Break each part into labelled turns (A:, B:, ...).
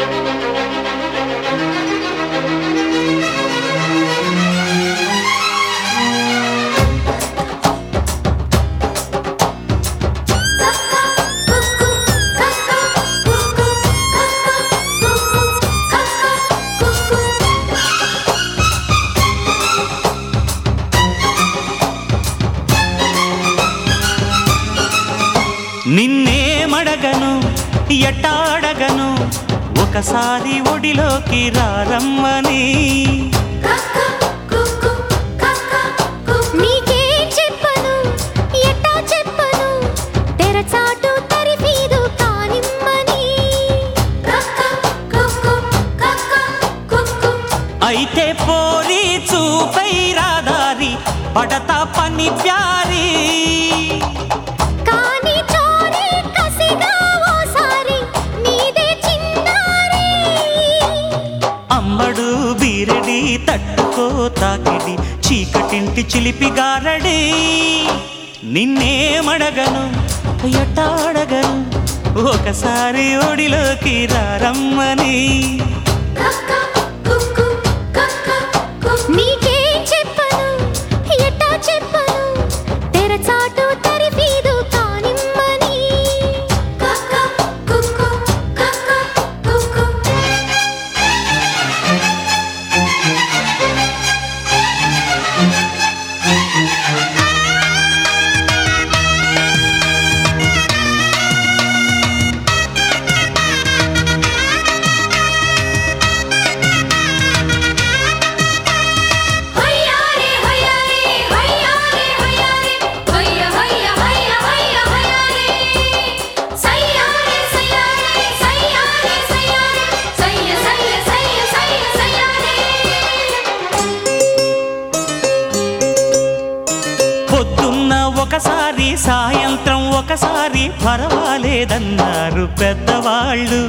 A: నిన్నేమడగను ఎట్టాడగను ఒకసారి ఒడిలోకి రారమ్మని
B: నీకేం చెప్పను ఎట్టా చెప్పను తెరచాటు తరిఫీదు కానిమ్మని
A: అయితే పోరి చూపై రాదారి పడతా పని ప్యారీ
B: కానీ చోరీ కసిగా ఓసారి నీదే చిన్నారి
A: అమ్మడు బీరడి తట్టుకో తాకిడి చీకటింటి చిలిపి గారడి నిన్నేమడగను ఎట్టాడగను ఒకసారి ఒడిలోకి రారమ్మని
B: నీకేం చెప్పను ఎట్టా చెప్పను తెరచాటు తరిఫీదు కానిమ్మని
A: పొద్దున్న ఒకసారి సాయంత్రం ఒకసారి పర్వాలేదన్నారు పెద్దవాళ్ళు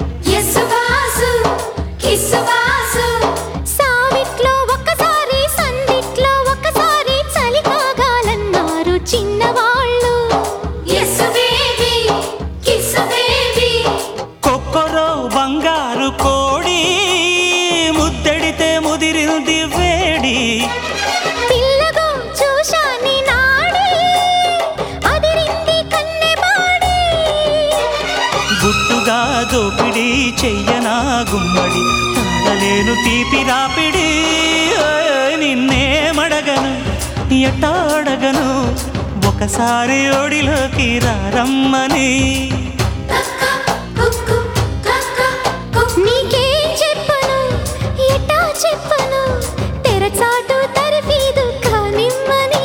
B: సావిట్లో ఒక్కసారి సందిట్లో ఒక్కసారి చలి కాగాలన్నారు చిన్నవాళ్ళు
A: కొక్కరో బంగారు కోడి ముద్దడితే ముదిరింది వేడి
B: పిల్లగో చూశాని నాడి అదిరింది కన్నెమాడి
A: గుట్టుగా దోపిడి చెయ్యనా గుమ్మడి తాళలేను తీపి రాపిడి ఓయ్ నిన్నేమడగను ఎట్టాడగను ఒకసారి ఒడిలోకి రారమ్మని
B: నీకేం చెప్పను ఎట్టా చెప్పను తెరచాటు తరిఫీదు కానిమ్మని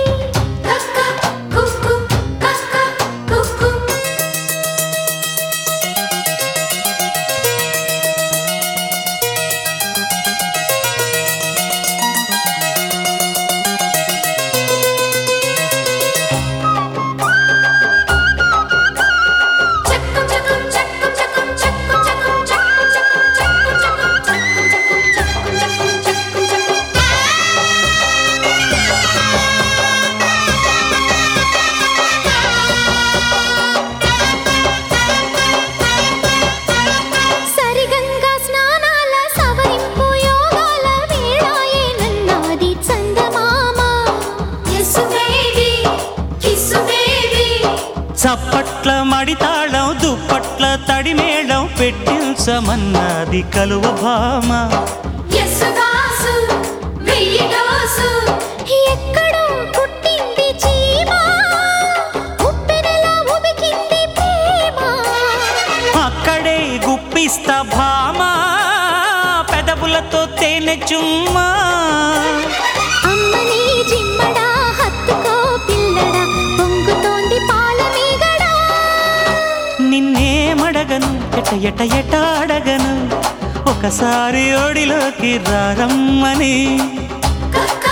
B: సరిగంగా స్నానాల సవరింపు యోగాల వేళాయేనన్నది చందమామ
A: చప్పట్ల మడితాళం దుప్పట్ల తడిమేళం పెట్టించమన్నది కలువ భామ
B: ఎక్కడో పుట్టింది చీమ ఉప్పెనలా ఉబికింది ప్రేమ
A: అక్కడే గుప్పిస్తా భామ పెదవులతో తేనె చుమ్మా
B: అమ్మని జిమ్మడా హత్తుకో పిల్లడా పొంగుతోంది పాల మీగడా
A: నిన్నేమడగను ఎట ఎట ఎట అడగను ఒకసారి ఒడిలోకి రారమ్మని
B: కక్క